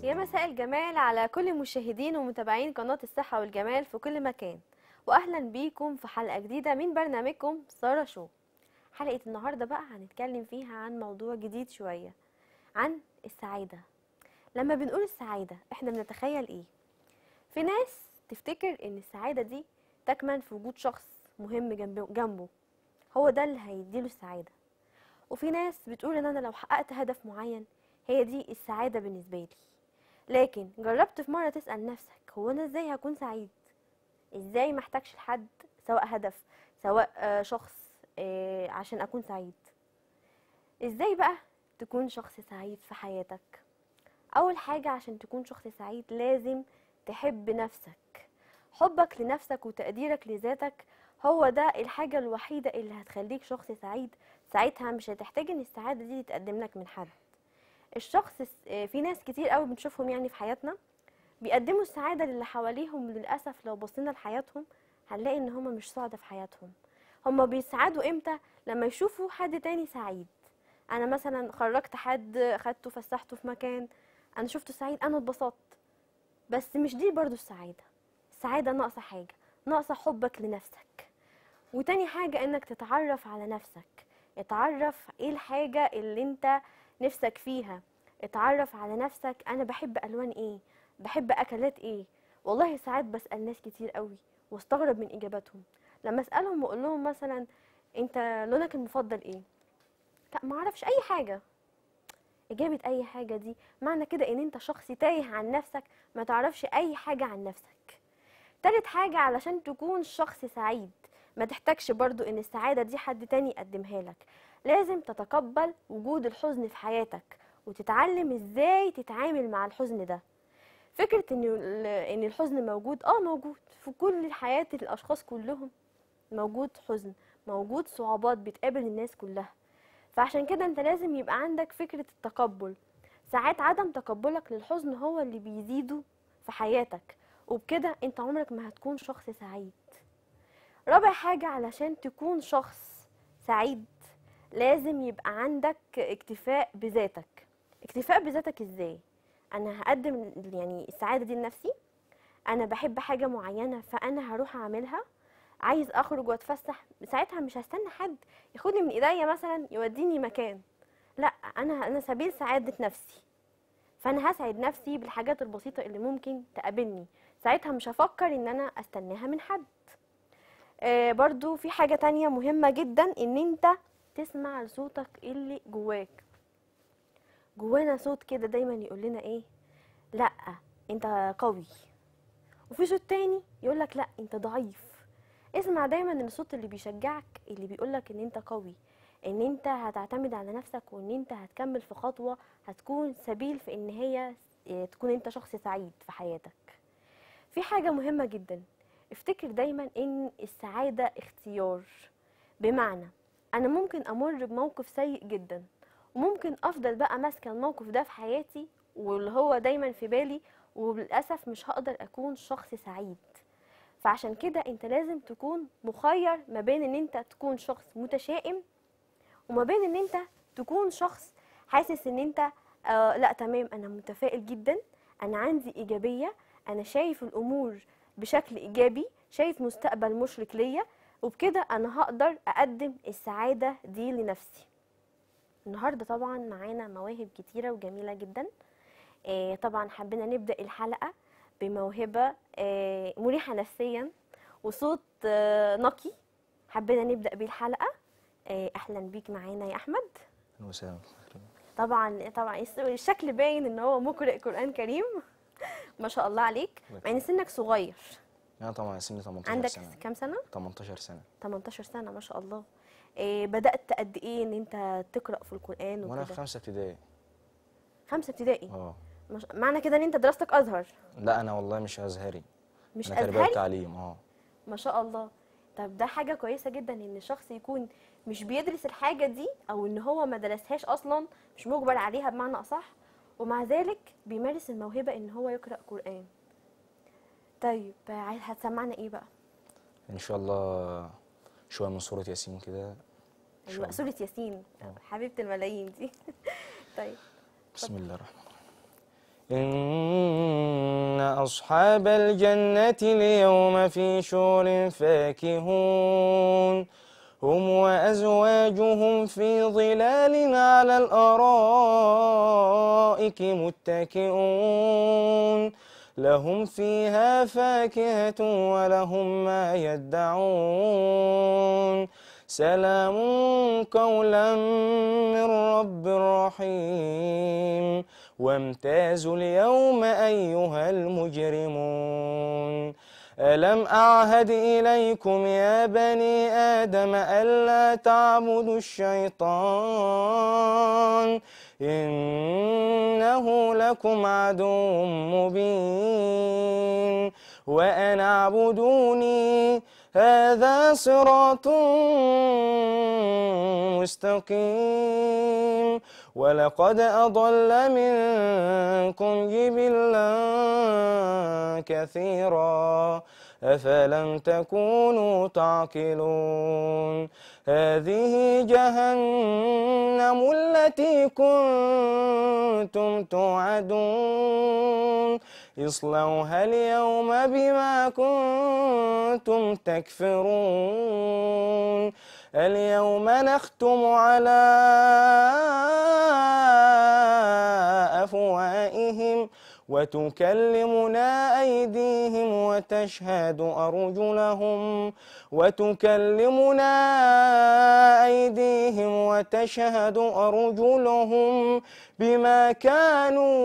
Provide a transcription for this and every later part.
يا مساء الجمال على كل مشاهدين ومتابعين قناة الصحة والجمال في كل مكان وأهلا بيكم في حلقة جديدة من برنامجكم سارة شو حلقة النهاردة بقى هنتكلم فيها عن موضوع جديد شوية عن السعادة لما بنقول السعادة احنا بنتخيل ايه في ناس تفتكر ان السعادة دي تكمن في وجود شخص مهم جنبه, جنبه هو ده اللي هيديله السعادة وفي ناس بتقول ان انا لو حققت هدف معين هي دي السعادة بالنسبة لي لكن جربت في مرة تسأل نفسك هو أنا إزاي هكون سعيد؟ إزاي محتاجش لحد سواء هدف سواء آه، شخص آه، عشان أكون سعيد؟ إزاي بقى تكون شخص سعيد في حياتك؟ أول حاجة عشان تكون شخص سعيد لازم تحب نفسك حبك لنفسك وتقديرك لذاتك هو ده الحاجة الوحيدة اللي هتخليك شخص سعيد ساعتها مش هتحتاج ان السعادة دي تتقدم لك من حد الشخص الس- آه، في ناس كتير قوي بنشوفهم يعني في حياتنا بيقدموا السعادة للي حواليهم للأسف لو بصينا لحياتهم هنلاقي ان هما مش سعداء في حياتهم هما بيسعدوا امتى لما يشوفوا حد تاني سعيد انا مثلا خرجت حد خدته فسحته في مكان انا شفته سعيد انا اتبسطت بس مش دي برضو السعادة السعادة ناقصة حاجة ناقصة حبك لنفسك وتاني حاجة انك تتعرف على نفسك اتعرف ايه الحاجة اللي انت نفسك فيها اتعرف على نفسك انا بحب الوان ايه بحب اكلات ايه والله ساعات بسال ناس كتير قوي واستغرب من اجاباتهم لما اسالهم واقول لهم مثلا انت لونك المفضل ايه لا ما اعرفش اي حاجه اجابه اي حاجه دي معنى كده ان انت شخص تايه عن نفسك ما تعرفش اي حاجه عن نفسك تالت حاجه علشان تكون شخص سعيد ما تحتاجش برضو ان السعاده دي حد تاني يقدمها لك لازم تتقبل وجود الحزن في حياتك وتتعلم ازاي تتعامل مع الحزن ده فكرة ان ال- ان الحزن موجود اه موجود في كل حياة الاشخاص كلهم موجود حزن موجود صعوبات بتقابل الناس كلها فعشان كده انت لازم يبقى عندك فكرة التقبل ساعات عدم تقبلك للحزن هو اللي بيزيده في حياتك وبكده انت عمرك ما هتكون شخص سعيد رابع حاجة علشان تكون شخص سعيد لازم يبقى عندك اكتفاء بذاتك اكتفاء بذاتك ازاي انا هقدم يعني السعاده دي لنفسي انا بحب حاجه معينه فانا هروح اعملها عايز اخرج واتفسح ساعتها مش هستنى حد ياخدني من ايديا مثلا يوديني مكان لا انا انا سبيل سعاده نفسي فانا هسعد نفسي بالحاجات البسيطه اللي ممكن تقابلني ساعتها مش هفكر ان انا استناها من حد آه برضو في حاجه تانية مهمه جدا ان انت تسمع لصوتك اللي جواك جوانا صوت كده دايما يقول لنا ايه لا انت قوي وفي صوت تاني يقول لك لا انت ضعيف اسمع دايما الصوت اللي بيشجعك اللي بيقول لك ان انت قوي ان انت هتعتمد على نفسك وان انت هتكمل في خطوة هتكون سبيل في ان هي اه، تكون انت شخص سعيد في حياتك في حاجة مهمة جدا افتكر دايما ان السعادة اختيار بمعنى انا ممكن امر بموقف سيء جدا وممكن افضل بقى ماسكه الموقف ده في حياتي واللي هو دايما في بالي وللاسف مش هقدر اكون شخص سعيد فعشان كده انت لازم تكون مخير ما بين ان انت تكون شخص متشائم وما بين ان انت تكون شخص حاسس ان انت آه لا تمام انا متفائل جدا انا عندي ايجابيه انا شايف الامور بشكل ايجابي شايف مستقبل مشرق ليا وبكده انا هقدر اقدم السعاده دي لنفسي النهارده طبعا معانا مواهب كتيره وجميله جدا آه، طبعا حبينا نبدا الحلقه بموهبه آه، مريحه نفسيا وصوت آه، نقي حبينا نبدا بيه الحلقه آه، اهلا بيك معانا يا احمد أهلا وسهلا طبعا طبعا الس- الشكل باين ان هو مقرئ قران كريم ما شاء الله عليك مع ان سنك صغير أنا طبعا سني 18 عندك سنة كام سنه 18 سنة 18 سنه ما شاء الله آه، بدات قد ايه ان انت تقرا في القران وأنا في وكده خمسة ابتدائي خمسه ابتدائي اه مش... معنى كده ان انت دراستك ازهر لا أنا والله مش أزهري مش أنا تربية ازهري وتعليم اه ما شاء الله طب ده حاجه كويسه جدا ان الشخص يكون مش بيدرس الحاجه دي او ان هو ما درسهاش اصلا مش مجبر عليها بمعنى اصح ومع ذلك بيمارس الموهبه ان هو يقرا قران طيب عايز هتسمعنا ايه بقى إن شاء الله شوية من سورة ياسين كده إن شاء ايوه الله. سوره ياسين حبيبه الملايين دي طيب بسم الله الرحمن الرحيم إن أصحاب الجنة اليوم في شغل فاكهون هم وأزواجهم في ظلال على الأرائك متكئون لهم فيها فاكهة ولهم ما يدعون سلام قولا من رب رحيم وامتازوا اليوم أيها المجرمون ألم أعهد إليكم يا بني آدم ألا تعبدوا الشيطان إنه لكم عدو مبين وأن اعبدوني هذا صراط مستقيم ولقد أضل منكم جبلا كثيرا أفلم تكونوا تعقلون هذه جهنم التي كنتم توعدون اصلوها اليوم بما كنتم تكفرون اليوم نختم على أفواههم وتكلمنا أيديهم وتشهد أرجلهم وتكلمنا أيديهم وتشهد أرجلهم بما كانوا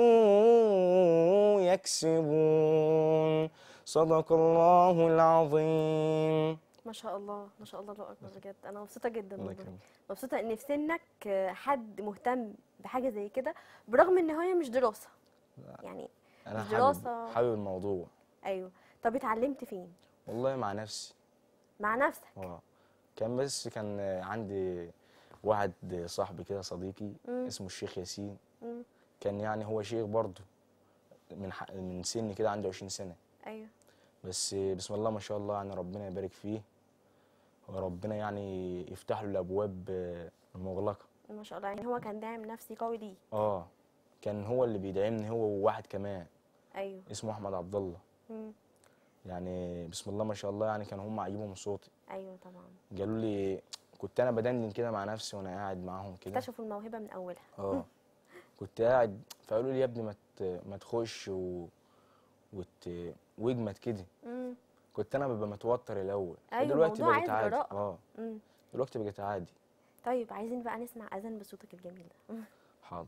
يكسبون صدق الله العظيم ما شاء الله ما شاء الله الله اكبر بجد انا مبسوطه جدا الله والله يكرمك مبسوطه ان في سنك آه، حد مهتم بحاجه زي كده برغم ان هي مش دراسه يعني أنا دراسة. حابب حابب الموضوع ايوه طب اتعلمت فين والله مع نفسي مع نفسك اه كان بس كان عندي واحد صاحبي كده صديقي مم. اسمه الشيخ ياسين مم. كان يعني هو شيخ برضه من ح... من سني كده عنده 20 سنة ايوه بس بسم الله ما شاء الله يعني ربنا يبارك فيه وربنا يعني يفتح له الابواب المغلقة ما شاء الله يعني هو كان داعم نفسي قوي ليه اه كان هو اللي بيدعمني هو وواحد كمان ايوه اسمه احمد عبد الله مم. يعني بسم الله ما شاء الله يعني كان هم عاجبهم صوتي ايوه طبعا قالوا لي كنت انا بدندن كده مع نفسي وانا قاعد معاهم كده اكتشفوا الموهبه من اولها اه كنت قاعد فقالوا لي يا ابني ما ت- ما تخش و... وت... واجمد كده مم. كنت انا ببقى متوتر الاول أيوة، دلوقتي الموضوع بقيت عايز عادي جراءة. اه مم. دلوقتي بقيت عادي طيب عايزين بقى نسمع اذان بصوتك الجميل ده حاضر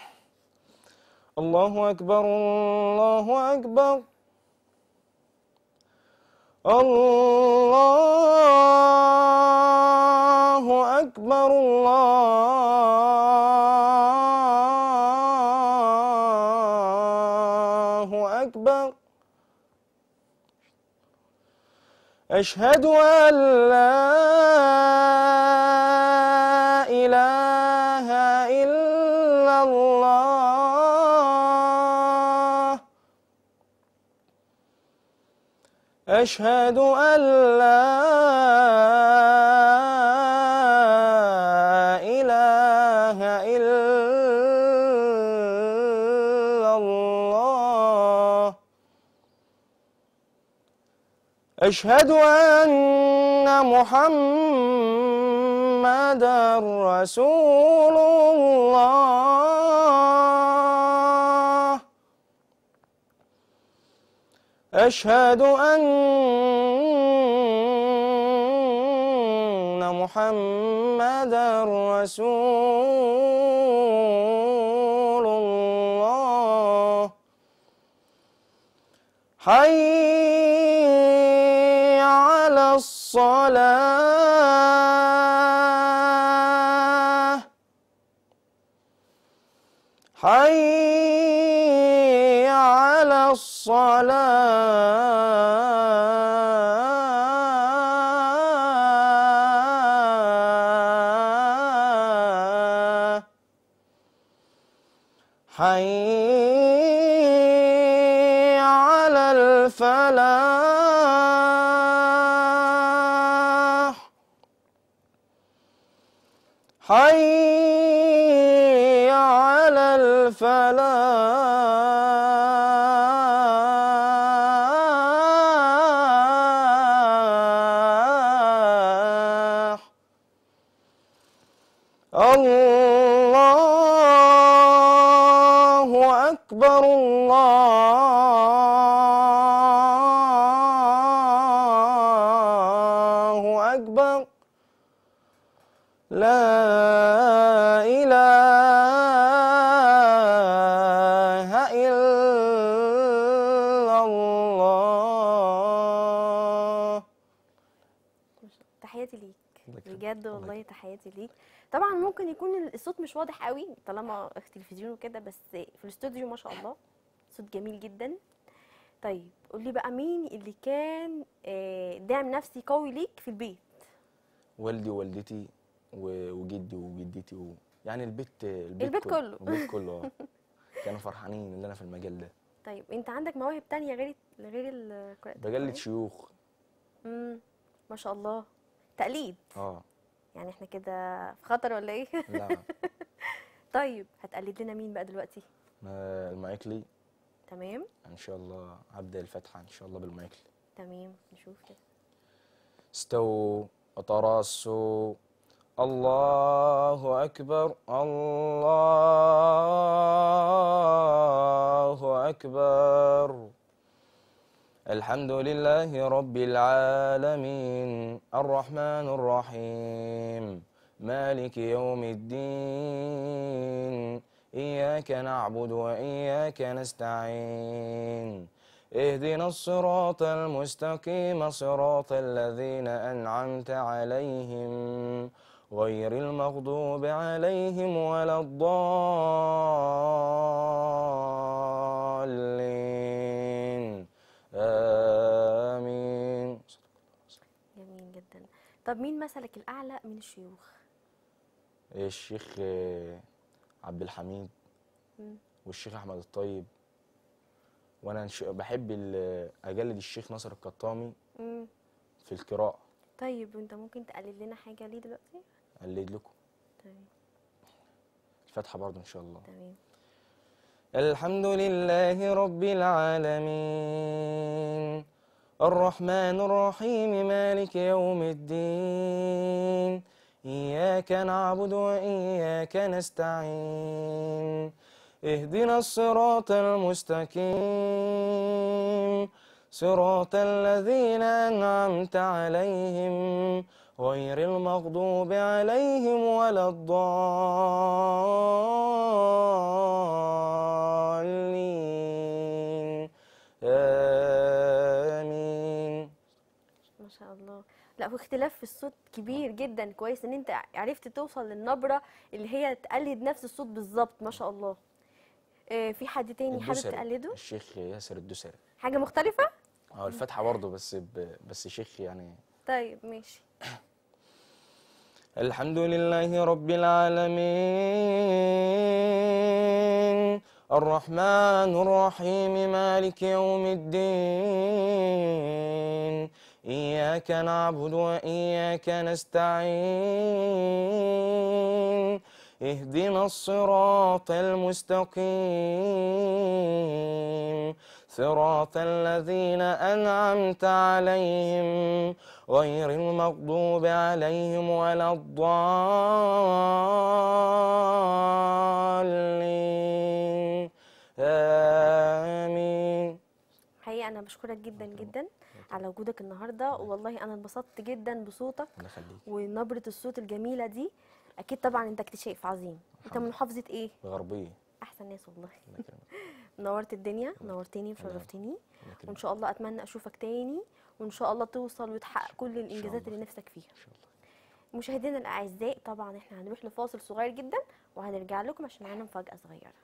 الله أكبر الله أكبر الله أكبر الله أكبر أشهد أن لا إله إلا الله أشهد أن لا إله إلا الله أشهد أن محمدا رسول الله أشهد أن محمدا رسول الله حي على الصلاة حي على الصلاة حي على الفلاح حي على الفلاح أكبر الله أكبر لا إله إلا الله تحياتي ليك الله يكرمك. بجد الله والله تحياتي ليك طبعا ممكن يكون الصوت مش واضح قوي طالما التلفزيون وكده بس في الاستوديو ما شاء الله صوت جميل جدا طيب قولي بقى مين اللي كان آه، داعم نفسي قوي ليك في البيت والدي ووالدتي و- وجدي وجدتي و... يعني البيت البيت, البيت كله. البيت كله اه كانوا فرحانين ان انا في المجال ده طيب انت عندك مواهب تانية غير غير القراءة بجلد شيوخ امم ما شاء الله تقليد اه يعني احنا كده في خطر ولا ايه لا طيب هتقلد لنا مين بقى دلوقتي ما- المايكلي تمام ان شاء الله هبدا الفتحه ان شاء الله بالمايكلي تمام نشوف كده استووا وتراصوا الله أكبر الله أكبر الحمد لله رب العالمين الرحمن الرحيم مالك يوم الدين إياك نعبد وإياك نستعين اهدنا الصراط المستقيم صراط الذين أنعمت عليهم غير المغضوب عليهم ولا الضالين آمين جميل جدا طب مين مثلك الاعلى من الشيوخ الشيخ آه، عبد الحميد مم. والشيخ أحمد الطيب وأنا نش- بحب ال- أجلد الشيخ ناصر القطامي مم. في القراءة طيب انت ممكن تقلد لنا حاجه ليه دلوقتي أقلد لكم تمام الفتحة برضو إن شاء الله تمام الحمد لله رب العالمين الرحمن الرحيم مالك يوم الدين إياك نعبد وإياك نستعين اهدنا الصراط المستقيم صراط الذين أنعمت عليهم غير المغضوب عليهم ولا الضالين آمين ما شاء الله لا واختلاف في الصوت كبير جدا كويس ان انت عرفت توصل للنبره اللي هي تقلد نفس الصوت بالظبط ما شاء الله آه، في حد تاني حابب الدسري تقلده الشيخ ياسر الدسري حاجه مختلفه اه الفتحة برضه بس ب... بس شيخ يعني طيب ماشي الحمد لله رب العالمين الرحمن الرحيم مالك يوم الدين إياك نعبد وإياك نستعين اهدنا الصراط المستقيم صراط الذين أنعمت عليهم غير المغضوب عليهم ولا الضالين آمين حقيقه انا بشكرك جدا جدا على وجودك النهارده والله انا انبسطت جدا بصوتك الله يخليك ونبره الصوت الجميله دي اكيد طبعا انت اكتشاف عظيم انت من محافظه ايه غربية احسن ناس والله الله يكرمك نورت الدنيا نورتني وشرفتني الله وان يكرمك شاء الله اتمنى اشوفك تاني وان شاء الله توصل وتحقق كل الانجازات الله. اللي نفسك فيها إن شاء الله مشاهدينا الاعزاء طبعا احنا هنروح لفاصل صغير جدا وهنرجع لكم عشان معانا مفاجاه صغيره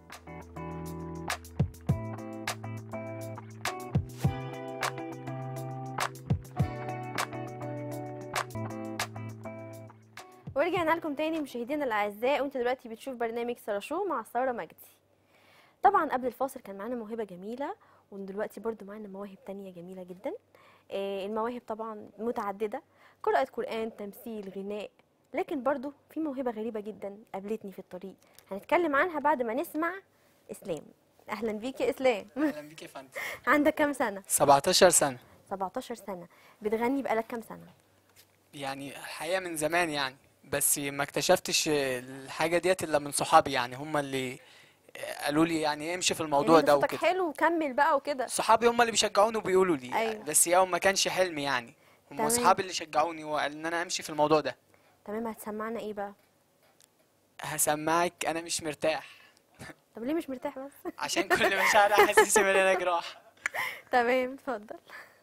ورجعنا لكم تاني مشاهدينا الاعزاء وانت دلوقتي بتشوف برنامج سارة شو مع ساره مجدي طبعا قبل الفاصل كان معانا موهبه جميله ودلوقتي برضو معانا مواهب تانية جميله جدا آه، المواهب طبعا متعدده قراءه قران تمثيل غناء لكن برضو في موهبه غريبه جدا قابلتني في الطريق هنتكلم عنها بعد ما نسمع اسلام اهلا بيك يا اسلام اهلا بيك يا فندم عندك كام سنه 17 سنه 17 سنه بتغني بقالك كام سنه يعني الحقيقه من زمان يعني بس ما اكتشفتش الحاجه ديت الا من صحابي يعني هم اللي قالوا لي يعني امشي في يعني الموضوع انت ده صوتك وكده حلو وكمل بقى وكده صحابي هم اللي بيشجعوني وبيقولوا لي أيوة. بس يوم ما كانش حلمي يعني هم تمام. اصحابي اللي شجعوني وقال ان انا امشي في الموضوع ده تمام هتسمعنا ايه بقى هسمعك انا مش مرتاح طب ليه مش مرتاح بس عشان كل مشاعر احاسيسي مليانه جراح تمام اتفضل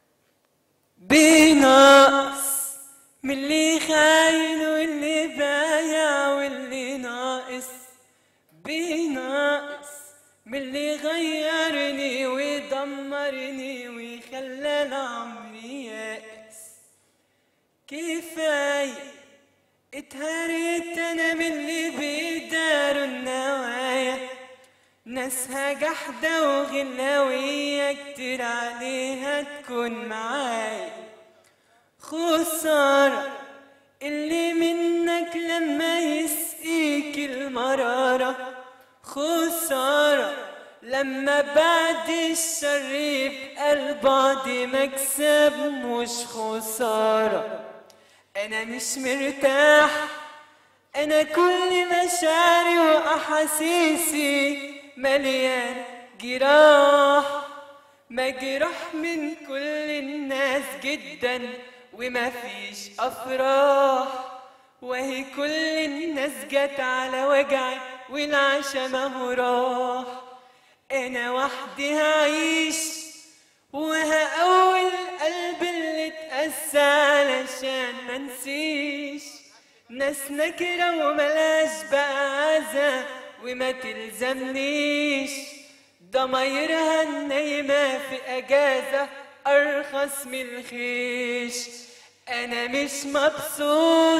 بناقص من اللي خاين واللي بايع واللي ناقص بناقص من اللي غيرني ودمرني وخلى عمري يائس كفاية اتهريت انا من اللي بيداروا النوايا ناسها جحدة وغلاوية كتير عليها تكون معايا خسارة اللي منك لما يسقيك المرارة خسارة لما بعد الشر يبقى البعد مكسب مش خسارة أنا مش مرتاح أنا كل مشاعري وأحاسيسي مليان جراح مجروح من كل الناس جدا وما فيش أفراح وهي كل الناس جت على وجعي والعشا ما هو راح أنا وحدي هعيش وهقول قلب اللي اتأسى علشان منسيش ناس نكرة وملاش بقى عزا وما تلزمنيش ضمايرها النايمة في أجازة أرخص من الخيش أنا مش مبسوط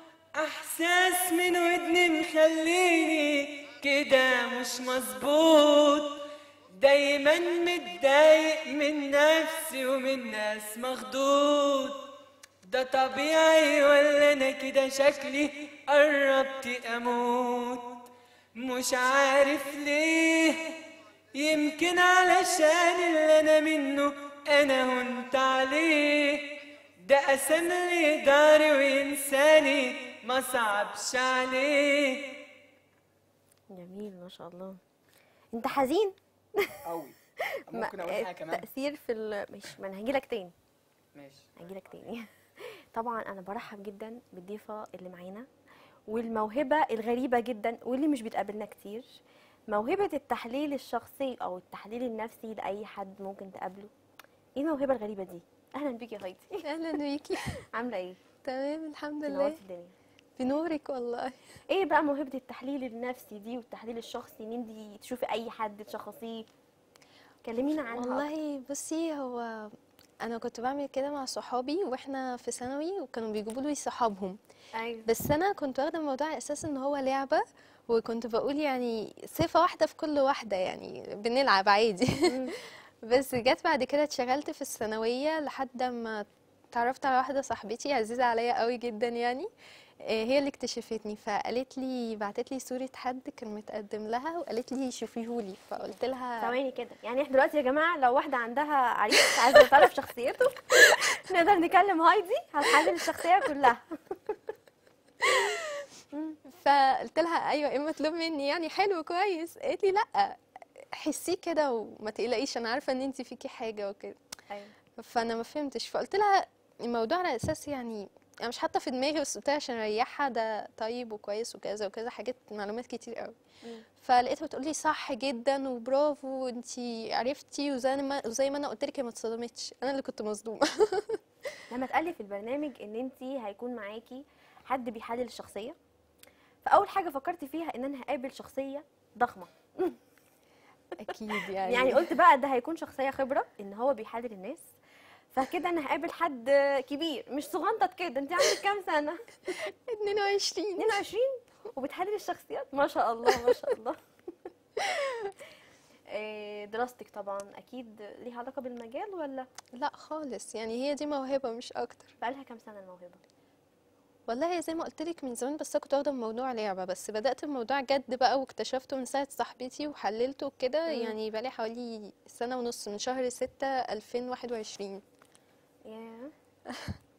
احساس من ودني مخليني كده مش مظبوط دايما متضايق من نفسي ومن ناس مخضوض ده طبيعي ولا انا كده شكلي قربت اموت مش عارف ليه يمكن علشان اللي انا منه انا هنت عليه ده قسم لي داري وانساني ما صعبش عليه جميل ما شاء الله انت حزين قوي ما- ممكن اقول حاجه كمان تأثير في ال... مش ما انا هجيلك تاني ماشي هجيلك تاني طبعا انا برحب جدا بالضيفه اللي معانا والموهبه الغريبه جدا واللي مش بتقابلنا كتير موهبه التحليل الشخصي او التحليل النفسي لاي حد ممكن تقابله ايه الموهبه الغريبه دي اهلا بيكي يا هايدي اهلا بيكي عامله ايه تمام الحمد لله نورتي الدنيا بنورك والله ايه بقى موهبه التحليل النفسي دي والتحليل الشخصي ان انت تشوفي اي حد تشخصيه كلمينا عنها أكتر. والله بصي هو انا كنت بعمل كده مع صحابي واحنا في ثانوي وكانوا بيجيبوا لي صحابهم ايوه بس انا كنت واخده الموضوع على اساس ان هو لعبه وكنت بقول يعني صفه واحده في كل واحده يعني بنلعب عادي بس جت بعد كده اتشغلت في الثانويه لحد ما اتعرفت على واحده صاحبتي عزيزه عليا قوي جدا يعني آه، هي اللي اكتشفتني فقالت لي بعتت لي صوره حد كان متقدم لها وقالت لي شوفيهولي فقلت لها ثواني كده يعني احنا دلوقتي يا جماعه لو واحده عندها عريس عايزه تعرف شخصيته نقدر نكلم هايدي هنحلل الشخصيه كلها فقلت لها ايوه ايه مطلوب مني يعني حلو كويس قالت لي لا حسيه كده وما تقلقيش انا عارفه ان انت فيكي حاجه وكده ايوه فانا ما فهمتش فقلت لها الموضوع على اساس يعني انا مش حاطه في دماغي بس قلت لها عشان اريحها ده طيب وكويس وكذا وكذا حاجات معلومات كتير قوي مم. فلقيتها بتقول لي صح جدا وبرافو انت عرفتي وزي ما وزي ما انا قلت لك هي ما اتصدمتش انا اللي كنت مصدومه لما اتقال في البرنامج ان انت هيكون معاكي حد بيحلل الشخصيه فاول حاجه فكرت فيها ان انا هقابل شخصيه ضخمه اكيد يعني يعني قلت بقى ده هيكون شخصيه خبره ان هو بيحلل الناس فكده انا هقابل حد كبير مش صغنطط كده انت عندك كام سنه 22 22 وبتحلل الشخصيات ما شاء الله ما شاء الله إيه، دراستك طبعا اكيد ليها علاقه بالمجال ولا لا خالص يعني هي دي موهبه مش اكتر بقالها كام سنه الموهبه والله زي ما قلت لك من زمان بس أنا كنت واخده الموضوع لعبه بس بدات الموضوع جد بقى واكتشفته من ساعه صاحبتي وحللته كده مم. يعني بقالي حوالي سنه ونص من شهر 6 2021 ياه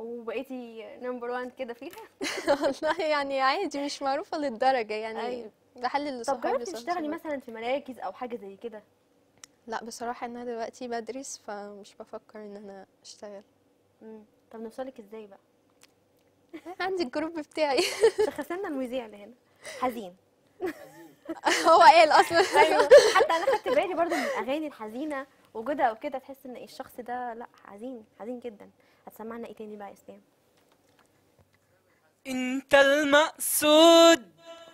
وبقيتي نمبر وان كده فيها والله يعني عادي مش معروفه للدرجه يعني أيوة. بحلل طب لصحابي جربتي وصحابي. تشتغلي مثلا في مراكز او حاجه زي كده لا بصراحة انا دلوقتي بدرس فمش بفكر ان انا اشتغل مم. طب نوصلك ازاي بقى عندي الجروب بتاعي شخصنا المذيع اللي هنا حزين هو قال اصلا ايوه حتى انا خدت بالي برضو من الاغاني الحزينه وجودة وكده تحس ان الشخص ده لا حزين حزين جدا هتسمعنا ايه تاني بقى يا اسلام انت المقصود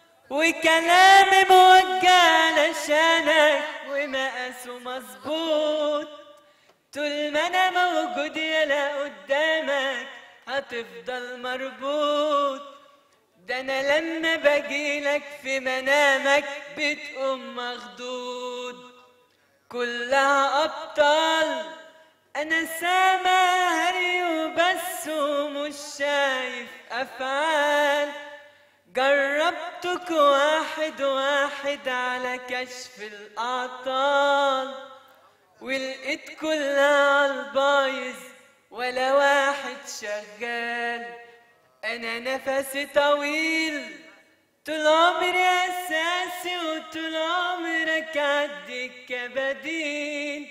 وكلامي موجه علشانك ومقاسه مظبوط طول ما انا موجود يلا قدامك هتفضل مربوط ده انا لما باجيلك في منامك بتقوم مخضوض كلها ابطال انا سامع هري وبس ومش شايف افعال جربتك واحد واحد على كشف الاعطال ولقيت كلها عالبايظ ولا واحد شغال انا نفسي طويل طول عمري اساسي وطول عمرك عدي كبديل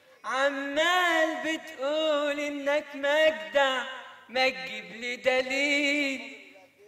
عمال بتقول انك مجدع ما تجيب لي دليل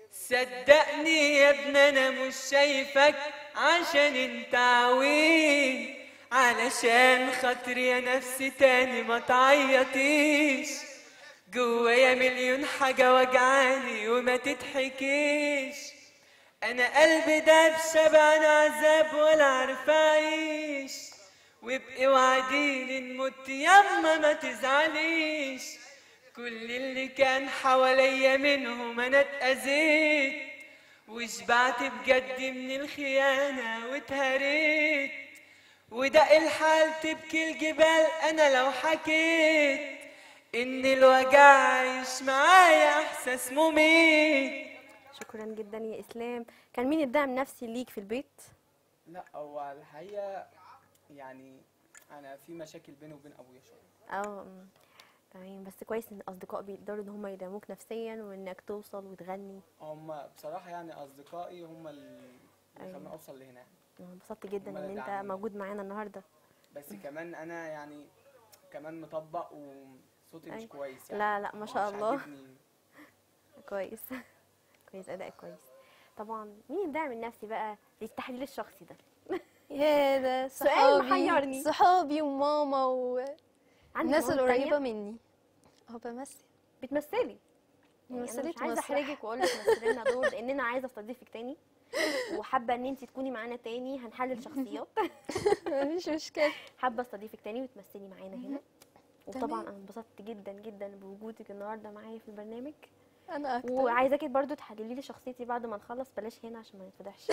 صدقني يا ابن انا مش شايفك عشان انت عويل علشان خاطري يا نفسي تاني ما تعيطيش جوايا مليون حاجة وجعاني وما تضحكيش انا قلبي ده بشبعان عذاب ولا عارفه اعيش وابقي وعديني نموت يما ما تزعليش كل اللي كان حواليا منهم انا اتأذيت وشبعت بجد من الخيانة واتهريت وده الحال تبكي الجبال انا لو حكيت ان الوجع عايش معايا احساس مميت شكرا جدا يا اسلام كان مين الدعم النفسي ليك في البيت لا هو الحقيقه يعني انا في مشاكل بيني وبين ابويا شويه اه أمم. تمام بس كويس ان الاصدقاء بيقدروا ان هم يدعموك نفسيا وانك توصل وتغني هم بصراحه يعني اصدقائي هم اللي أيوة. خلوني اوصل لهنا يعني. أنا انبسطت جدا هم ان اللي انت دعموني. موجود معانا النهارده بس كمان انا يعني كمان مطبق وصوتي مش أيوة. كويس يعني لا لا ما شاء مش الله عاجبني. كويس كويس اداء كويس طبعا مين الدعم النفسي بقى للتحليل الشخصي ده يا ده سؤال صحابي محيرني. صحابي وماما والناس عندك مواهب القريبة تانية؟ مني اه بمثل بتمثلي يعني انا مش مثلت عايزه مسرح. احرجك واقول لك مثلي لنا دور لان انا عايزه استضيفك تاني وحابه ان انت تكوني معانا تاني هنحلل شخصيات مفيش مشكلة حابه استضيفك تاني وتمثلي معانا هنا وطبعا تمام. انا انبسطت جدا جدا بوجودك النهارده معايا في البرنامج انا اكتر وعايزاكي برضو تحللي لي شخصيتي بعد ما نخلص بلاش هنا عشان ما نتفضحش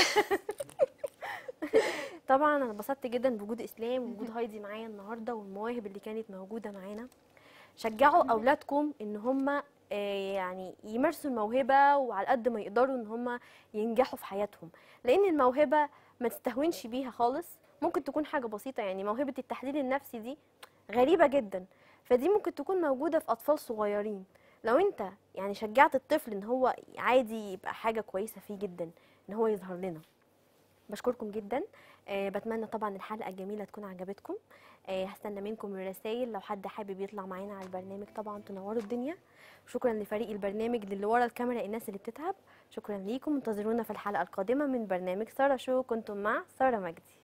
طبعا انا انبسطت جدا بوجود اسلام ووجود هايدي معايا النهارده والمواهب اللي كانت موجوده معانا شجعوا اولادكم ان هم يعني يمارسوا الموهبه وعلى قد ما يقدروا ان هم ينجحوا في حياتهم لان الموهبه ما تستهونش بيها خالص ممكن تكون حاجه بسيطه يعني موهبه التحليل النفسي دي غريبه جدا فدي ممكن تكون موجوده في اطفال صغيرين لو انت يعني شجعت الطفل ان هو عادي يبقى حاجه كويسه فيه جدا ان هو يظهر لنا بشكركم جدا آه بتمنى طبعا الحلقه الجميله تكون عجبتكم آه هستنى منكم الرسائل لو حد حابب يطلع معانا على البرنامج طبعا تنوروا الدنيا شكرا لفريق البرنامج للي ورا الكاميرا الناس اللي بتتعب شكرا ليكم انتظرونا في الحلقه القادمه من برنامج ساره شو كنتم مع ساره مجدي